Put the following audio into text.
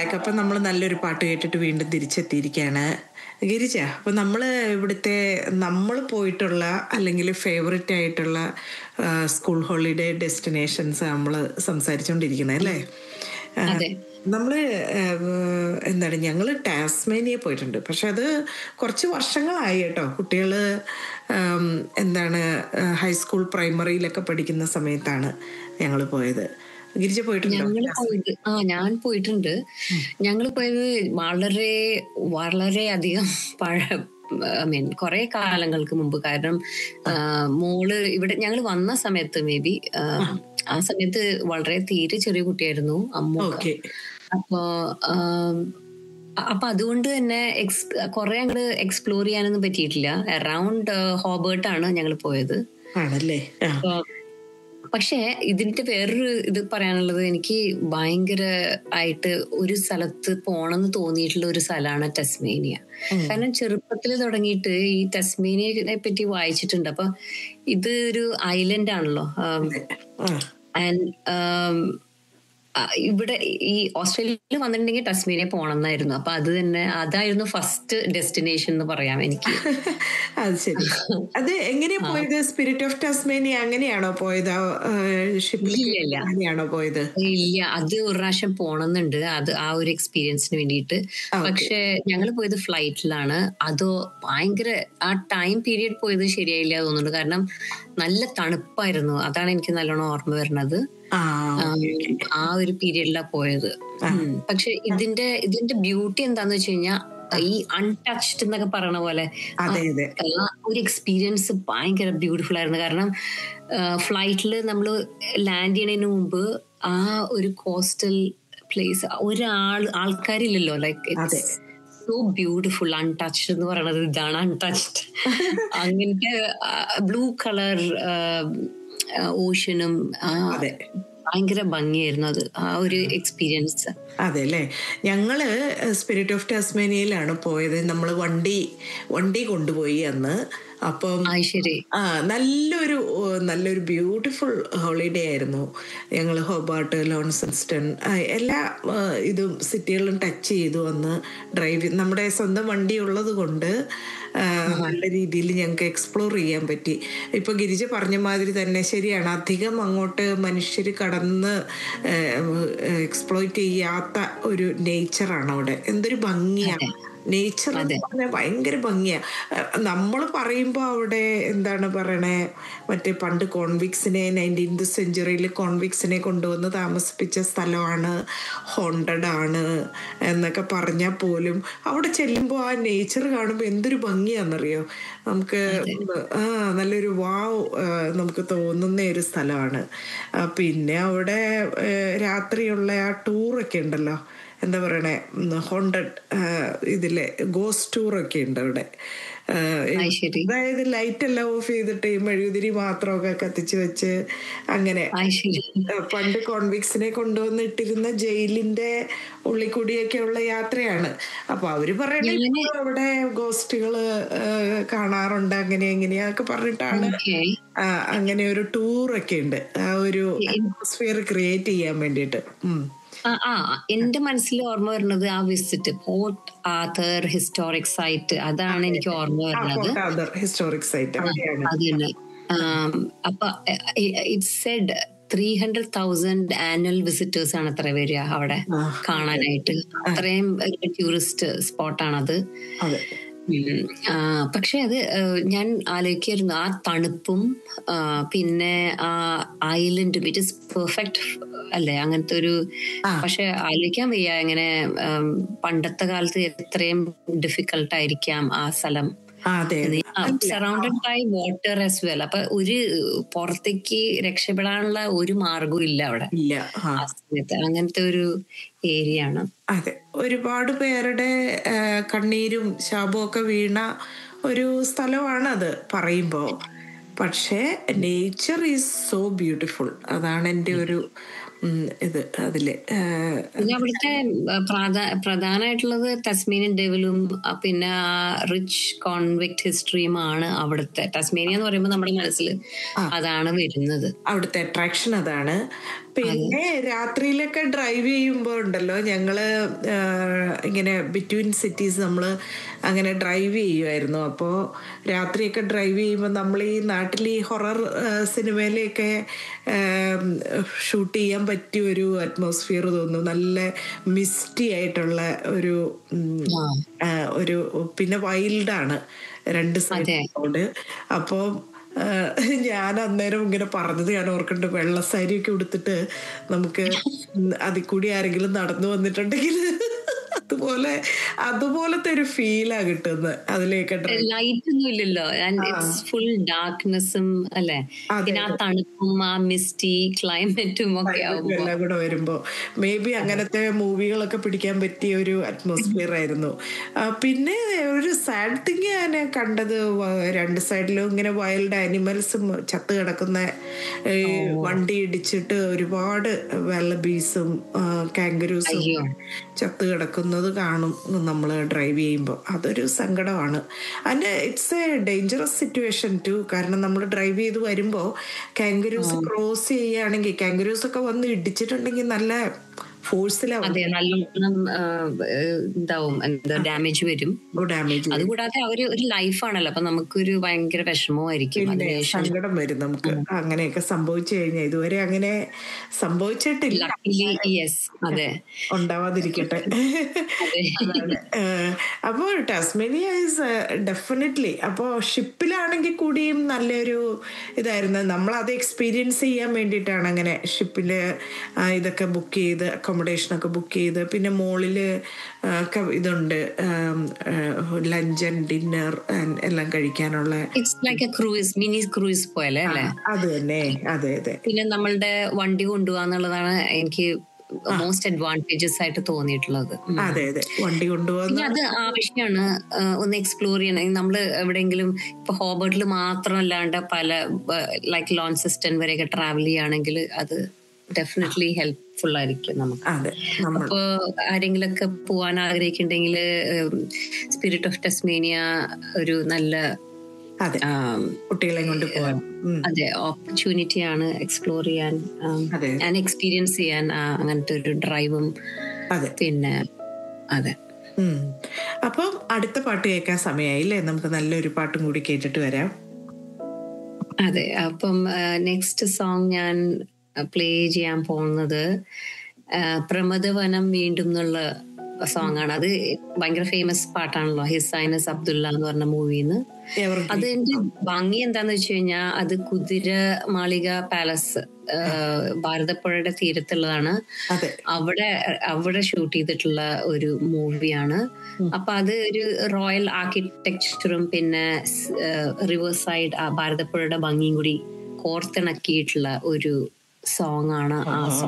Back അപ്പം നമ്മൾ നല്ലൊരു പാട്ട് കേട്ടിട്ട് വീണ്ടും തിരിച്ചെത്തിയിരിക്കുകയാണ് ഗിരിജ അപ്പം നമ്മൾ ഇവിടുത്തെ നമ്മൾ പോയിട്ടുള്ള അല്ലെങ്കിൽ ഫേവററ്റ് ആയിട്ടുള്ള സ്കൂൾ ഹോളിഡേ ഡെസ്റ്റിനേഷൻസ് നമ്മൾ സംസാരിച്ചുകൊണ്ടിരിക്കുന്നത് അല്ലേ അതെ നമ്മൾ എന്താണ് ഞങ്ങൾ ടാസ്മേനിയ പോയിട്ടുണ്ട് പക്ഷെ അത് കുറച്ച് വർഷങ്ങളായി കേട്ടോ കുട്ടികൾ എന്താണ് ഹൈസ്കൂൾ പ്രൈമറിയിലൊക്കെ പഠിക്കുന്ന സമയത്താണ് ഞങ്ങൾ പോയത് ഗിരിജ പോയിട്ടുണ്ടോ ഞങ്ങൾ പോയത് ആ ഞാൻ പോയിട്ടുണ്ട് ഞങ്ങൾ പോയത് വളരെ വളരെ അധികം പഴ ഐ മീൻ കുറെ കാലങ്ങൾക്ക് മുമ്പ് കാരണം ആ, മോള് ഇവിടെ ഞങ്ങൾ വന്ന സമയത്ത് മേ ബി ആ സമയത്ത് വളരെ തീരെ ചെറിയ കുട്ടിയായിരുന്നു അമ്മ ഓക്കെ അപ്പോ ആം, അപ്പൊ അതുകൊണ്ട് തന്നെ എക്സ് കുറെ അങ്ങോട്ട് എക്സ്പ്ലോർ ചെയ്യാനൊന്നും പറ്റിയിട്ടില്ല അറൌണ്ട് ഹോബേർട്ട് ആണ് ഞങ്ങൾ പോയത് ആണല്ലേ ആ അപ്പൊ പക്ഷേ ഇതിന്റെ വേറൊരു ഇത് പറയാനുള്ളത് എനിക്ക് ഭയങ്കര ആയിട്ട് ഒരു സ്ഥലത്ത് പോണെന്ന് തോന്നിയിട്ടുള്ള ഒരു സ്ഥലമാണ് ടെസ്മേനിയ കാരണം ചെറുപ്പത്തിൽ തുടങ്ങിയിട്ട് ഈ ടെസ്മേനിയനെ പറ്റി വായിച്ചിട്ടുണ്ട് അപ്പൊ ഇത് ഒരു ഐലൻഡ് ആണല്ലോ ആ ആൻഡ് ഇവിടെ ഈ ഓസ്ട്രേലിയയിൽ വന്നിട്ടുണ്ടെങ്കിൽ ടസ്മേനിയ പോണെന്നായിരുന്നു അപ്പൊ അത് തന്നെ അതായിരുന്നു ഫസ്റ്റ് ഡെസ്റ്റിനേഷൻ എന്ന് പറയാം എനിക്ക് അത് ശരി അത് എങ്ങനെയാ പോയത് സ്പിരിറ്റ് ഓഫ് ടാസ്മേനിയ അങ്ങനെയാണോ പോയത് ഷിപ്പിൽ ഇല്ല, ഇല്ല. അങ്ങനെയാണോ പോയത് ഇല്ല അത് ഒരു പ്രാവശ്യം പോണെന്നുണ്ട് അത് ആ ഒരു എക്സ്പീരിയൻസിന് വേണ്ടിയിട്ട് ആ, okay. പക്ഷെ ഞങ്ങൾ പോയത് ഫ്ലൈറ്റിലാണ് അതോ ഭയങ്കര ആ ടൈം പീരിയഡ് പോയത് ശരിയായില്ല തോന്നുന്നുണ്ട് കാരണം നല്ല തണുപ്പായിരുന്നു അതാണ് എനിക്ക് നല്ലോണം ഓർമ്മ വരുന്നത് ആ ആം, ആ ഒരു പീരിയഡിലാണ് പോയത് ഉം. പക്ഷെ ഇതിന്റെ ഇതിന്റെ ബ്യൂട്ടി എന്താന്ന് വെച്ച് കഴിഞ്ഞാൽ ഈ അൺടച്ച്ഡ് എന്നൊക്കെ പറയണ പോലെ അതെ അതെ ആ ഒരു എക്സ്പീരിയൻസ് ഭയങ്കര ബ്യൂട്ടിഫുൾ ആയിരുന്നു കാരണം ഫ്ലൈറ്റിൽ നമ്മൾ ലാൻഡ് ചെയ്യണതിന് മുമ്പ് ആ ഒരു കോസ്റ്റൽ പ്ലേസ് ഒരാൾ ആൾക്കാരില്ലല്ലോ ലൈക്ക് അതെ. സോ ബ്യൂട്ടിഫുൾ അൺടച്ച്ഡ് എന്ന് പറയുന്നത് ഇതാണ് അൺടച്ച്ഡ് അങ്ങനത്തെ ബ്ലൂ കളർ ഓഷനും അതെ ഭയങ്കര ഭംഗിയായിരുന്നു അത് ആ ഒരു എക്സ്പീരിയൻസ് അതെ അല്ലേ ഞങ്ങള് സ്പിരിറ്റ് ഓഫ് ടാസ്മേനിയയിലാണ് പോയത് നമ്മൾ വണ്ടി വണ്ടി കൊണ്ടുപോയി അന്ന് അപ്പം ആ ശരി ആ നല്ലൊരു ഓ, നല്ലൊരു ബ്യൂട്ടിഫുൾ ഹോളിഡേ ആയിരുന്നു ഞങ്ങൾ ഹോബാർട്ട് ലോൺസൺസ്റ്റൺ ആ, എല്ലാ ആ, ഇതും സിറ്റികളും ടച്ച് ചെയ്തു വന്ന് ഡ്രൈവ് നമ്മുടെ സ്വന്തം വണ്ടി ഉള്ളത് കൊണ്ട് ആ, നല്ല രീതിയിൽ ഞങ്ങൾക്ക് എക്സ്പ്ലോർ ചെയ്യാൻ പറ്റി ഇപ്പൊ ഗിരിജ പറഞ്ഞ മാതിരി തന്നെ ശരിയാണ് അധികം അങ്ങോട്ട് മനുഷ്യർ കടന്ന് എക്സ്പ്ലോയിറ്റ് ചെയ്യാത്ത ഒരു നേച്ചറാണ് അവിടെ എന്തൊരു ഭംഗിയാണ് നേച്ചർ എന്ന് പറഞ്ഞാൽ ഭയങ്കര ഭംഗിയാ നമ്മൾ പറയുമ്പോൾ അവിടെ എന്താണ് പറയണേ മറ്റേ പണ്ട് കോൺവിക്സിനെ നയൻറ്റീൻത് സെഞ്ചുറിയിൽ കോൺവിക്സിനെ കൊണ്ടുവന്ന് താമസിപ്പിച്ച സ്ഥലമാണ് ഹോണ്ടഡ് ആണ് എന്നൊക്കെ പറഞ്ഞാൽ പോലും അവിടെ ചെല്ലുമ്പോൾ ആ നേച്ചർ കാണുമ്പോൾ എന്തൊരു ഭംഗിയാണെന്നറിയോ നമുക്ക് ആ നല്ലൊരു വാവ് ആ, നമുക്ക് തോന്നുന്ന ഒരു സ്ഥലമാണ് ആ, പിന്നെ അവിടെ ഏ, രാത്രിയുള്ള ആ ടൂറൊക്കെ ഉണ്ടല്ലോ എന്താ പറയണേ ഹോണ്ടഡ് ഇതിലെ ഗോസ്റ്റ് ടൂറൊക്കെ ഉണ്ട് അവിടെ ആ, അത് ശരി അതായത് ലൈറ്റ് എല്ലാം ഓഫ് ചെയ്തിട്ട് ഈ മെഴുകുതിരി മാത്രമൊക്കെ കത്തിച്ച് വെച്ച് അങ്ങനെ ആ ശരി ആ, പണ്ട് കോൺവിക്സിനെ കൊണ്ടുവന്നിട്ടിരുന്ന ജയിലിന്റെ ഉള്ളിൽ കൂടിയൊക്കെ ഉള്ള യാത്രയാണ് അപ്പൊ അവര് പറയണേ ഇപ്പൊ അവിടെ ഗോസ്റ്റുകള് കാണാറുണ്ട് അങ്ങനെ എങ്ങനെയാക്കെ പറഞ്ഞിട്ടാണ് ഓക്കെ ആ, അങ്ങനെ ഒരു ടൂറൊക്കെ ഉണ്ട് ആ ഒരു അറ്റ്മോസ്ഫിയർ ക്രിയേറ്റ് ചെയ്യാൻ വേണ്ടിയിട്ട് ഉം. ആ ആ എന്റെ മനസ്സിൽ ഓർമ്മ വരുന്നത് ആ visit Port Arthur historic site അതാണ് എനിക്ക് ഓർമ്മ വരുന്നത് ഹിസ്റ്റോറിക് സൈറ്റ് അവിടെയാണ് അത് തന്നെ ആം, അപ്പൊ it said three hundred thousand annual visitors ആണ് അത്ര വരിക അവിടെ ആ. കാണാനായിട്ട് അത്രയും ടൂറിസ്റ്റ് സ്പോട്ടാണത് അതെ ഉം. ആ, പക്ഷെ അത് ഏഹ്, ഞാൻ ആലോചിക്കായിരുന്നു ആ തണുപ്പും ആ, പിന്നെ ആ ഐലൻഡും ഇറ്റ് ഇസ് പെർഫെക്റ്റ് അല്ലേ അങ്ങനത്തെ ഒരു ആ. പക്ഷെ ആലോചിക്കാൻ വയ്യ എങ്ങനെ ഉം, പണ്ടത്തെ കാലത്ത് എത്രയും ഡിഫിക്കൽട്ട് ആയിരിക്കാം ആ സ്ഥലം ആ, അതെ surrounded by water as well അപ്പൊ ഒരു പുറത്തേക്ക് രക്ഷപ്പെടാനുള്ള ഒരു മാർഗവും ഇല്ല അവിടെ ഇല്ല ആ ആ സമയത്ത് അങ്ങനത്തെ ഒരു ഏരിയ ആണ് അതെ ഒരുപാട് പേരുടെ ആ, കണ്ണീരും ശാപവും ഒക്കെ വീണ ഒരു സ്ഥലമാണ് അത് പറയുമ്പോൾ പക്ഷേ നേച്ചർ ഈസ് സോ ബ്യൂട്ടിഫുൾ അതാണ് എൻ്റെ ഒരു ഉം, ഇത് അതില് ആ, പിന്നെ അവിടുത്തെ ആ, പ്രാധാ- പ്രധാനമായിട്ടുള്ളത് തസ്മേനിയൻ ഡെവിലും ആ, പിന്നെ റിച്ച് കോൺവിക്ട് ഹിസ്റ്ററിയുമാണ് അവിടുത്തെ തസ്മേനിയ എന്ന് പറയുമ്പോൾ നമ്മുടെ മനസ്സിൽ അതാണ് വരുന്നത് അവിടുത്തെ അട്രാക്ഷൻ അതാണ് പിന്നെ രാത്രിയിലൊക്കെ ഡ്രൈവ് ചെയ്യുമ്പോൾ ഉണ്ടല്ലോ ഞങ്ങള് ആ, ഇങ്ങനെ ബിറ്റ്വീൻ സിറ്റീസ് നമ്മൾ അങ്ങനെ ഡ്രൈവ് ചെയ്യുമായിരുന്നു അപ്പോൾ രാത്രിയൊക്കെ ഡ്രൈവ് ചെയ്യുമ്പോൾ നമ്മൾ ഈ നാട്ടിൽ ഈ ഹൊറർ സിനിമയിലെയൊക്കെ ഷൂട്ട് ചെയ്യാൻ പറ്റിയ ഒരു അറ്റ്മോസ്ഫിയർ തോന്നുന്നു നല്ല മിസ്റ്റി ആയിട്ടുള്ള ഒരു ഉം, ആ, ഒരു പിന്നെ വൈൽഡാണ് രണ്ട് സൈഡ് അപ്പോൾ ഞാൻ അന്നേരം ഇങ്ങനെ പറഞ്ഞത് ഞാൻ ഓർക്കണ്ട് വെള്ള സാരിയൊക്കെ ഉടുത്തിട്ട് നമുക്ക് അതിൽ കൂടി ആരെങ്കിലും നടന്നു വന്നിട്ടുണ്ടെങ്കിൽ അതുപോലെ അതുപോലത്തെ ഒരു ഫീലാ കിട്ടുന്നത് അതിലേക്ക് ഡ്രൈവ് ലൈറ്റ് ഒന്നും ഇല്ലല്ലോ ഇറ്റ്സ് ഫുൾ ഡാർക്ക്നെസ്സും അല്ലെ പിന്നെ ആ തണുപ്പും ആ മിസ്റ്റി ക്ലൈമറ്റും ഒക്കെ ആവുമ്പോ എല്ലാം കൂടെ വരുമ്പോ മേ ബി അങ്ങനത്തെ മൂവികളൊക്കെ പിടിക്കാൻ പറ്റിയ ഒരു അറ്റ്മോസ്ഫിയർ ആയിരുന്നു ആ, പിന്നെ ഒരു സാഡ് തിങ് ഞാൻ കണ്ടത് വ- രണ്ട് സൈഡിലും ഇങ്ങനെ വൈൽഡ് ആനിമൽസും ചത്ത് കിടക്കുന്ന ഈ വണ്ടി ഇടിച്ചിട്ട് ഒരുപാട് വെള്ളബീസും കാങ്കരൂസും അയ്യോ. ചത്ത് കിടക്കുന്നത് കാണും നമ്മൾ ഡ്രൈവ് ചെയ്യുമ്പോൾ അതൊരു സങ്കടമാണ് അതിന് it's a dangerous situation too കാരണം നമ്മൾ ഡ്രൈവ് ചെയ്ത് വരുമ്പോൾ കാങ്കരൂസ് ക്രോസ് ചെയ്യുകയാണെങ്കിൽ കാങ്കരൂസ് ഒക്കെ വന്ന് ഇടിച്ചിട്ടുണ്ടെങ്കിൽ നല്ല ഫോഴ്സിലാവും അതെ നല്ലോണം ആ, ഏഹ്, ഇതാവും എന്താ ഡാമേജ് വരും ഡാമേജ് അതുകൂടാതെ അവര് ഒരു ലൈഫാണല്ലോ അപ്പൊ നമുക്കൊരു ഭയങ്കര വിഷമമായിരിക്കും അതിനുശേഷം സങ്കടം വരും നമുക്ക് അങ്ങനെയൊക്കെ സംഭവിച്ചു കഴിഞ്ഞാൽ ഇതുവരെ അങ്ങനെ സംഭവിച്ചിട്ടില്ല ലക്കിലി യെസ് അതെ ഉണ്ടാവാതിരിക്കട്ടെ അതാണ്. ഏഹ് അപ്പോൾ ടാസ്മേനിയ ഈസ് ഡെഫിനറ്റ്ലി അപ്പോൾ ഷിപ്പിലാണെങ്കിൽ കൂടിയും നല്ലൊരു ഇതായിരുന്നു നമ്മൾ അത് എക്സ്പീരിയൻസ് ചെയ്യാൻ വേണ്ടിയിട്ടാണ് അങ്ങനെ ഷിപ്പിൽ ഇതൊക്കെ ബുക്ക് ചെയ്ത് അക്കോമഡേഷൻ ഒക്കെ ബുക്ക് ചെയ്ത് പിന്നെ മോളിൽ ഒക്കെ ഇതുണ്ട് ലഞ്ച് ആൻഡ് ഡിന്നർ എല്ലാം കഴിക്കാനുള്ള it's like a cruise mini cruise പോലെ അല്ലെ അത് തന്നെ അതെ അതെ പിന്നെ നമ്മളുടെ വണ്ടി കൊണ്ടുപോകാന്നുള്ളതാണ് എനിക്ക് മോസ്റ്റ് അഡ്വാൻറ്റേജസ് ആയിട്ട് തോന്നിയിട്ടുള്ളത് ഉം. അതെ അതെ വണ്ടി കൊണ്ടുപോകുന്ന പിന്നെ അത് ആവശ്യമാണ് ആ, ഒന്ന് എക്സ്പ്ലോർ ചെയ്യണം നമ്മൾ എവിടെയെങ്കിലും ഇപ്പൊ ഹോബർട്ടിൽ മാത്രമല്ലാണ്ട് പല ലൈക്ക് ലോൺ സിസ്റ്റം വരെയൊക്കെ ട്രാവൽ ചെയ്യുകയാണെങ്കിൽ അത് ഡെഫിനറ്റ്ലി ഹെൽപ്ഫുൾ ആയിരിക്കും നമുക്ക് അതെ നമ്മൾ അപ്പൊ ആരെങ്കിലൊക്കെ പോവാൻ ആഗ്രഹിക്കുന്നുണ്ടെങ്കിൽ സ്പിരിറ്റ് ഓഫ് ടെസ്മേനിയ ഒരു നല്ല അതെ ആം, കുട്ടികളെ കൊണ്ട് പോകാൻ ഉം. അതെ ഓപ്പർച്യൂണിറ്റി ആണ് എക്സ്പ്ലോർ ചെയ്യാൻ അതെ ഞാൻ എക്സ്പീരിയൻസ് ചെയ്യാൻ ആ, അങ്ങനത്തെ ഒരു ഡ്രൈവും അതെ പിന്നെ അതെ ഉം. അപ്പം അടുത്ത പാട്ട് കേൾക്കാൻ സമയമായില്ലേ നമുക്ക് നല്ലൊരു പാട്ടും കൂടി കേട്ടിട്ട് വരാം അതെ അപ്പം നെക്സ്റ്റ് സോങ് ഞാൻ പ്ലേ ചെയ്യാൻ പോകുന്നത് ആ, പ്രമദവനം വീണ്ടും എന്നുള്ള സോങ് ആണ് അത് ഭയങ്കര ഫേമസ് പാട്ടാണല്ലോ ഹിസൈനസ് അബ്ദുള്ള എന്ന് പറഞ്ഞ മൂവിന്ന് എവർക്ക് അതിന്റെ ഭംഗി എന്താന്ന് വെച്ച് കഴിഞ്ഞാൽ അത് കുതിര മാളിക പാലസ് ആ, ഭാരതപ്പുഴയുടെ തീരത്തുള്ളതാണ് അതെ അവിടെ അവിടെ ഷൂട്ട് ചെയ്തിട്ടുള്ള ഒരു മൂവിയാണ് അപ്പൊ അത് ഒരു റോയൽ ആർക്കിടെക്ചറും പിന്നെ റിവർ സൈഡ് ഭാരതപ്പുഴയുടെ ഭംഗിയും കൂടി കോർത്തിണക്കിയിട്ടുള്ള ഒരു സോങ് ആണ് ആ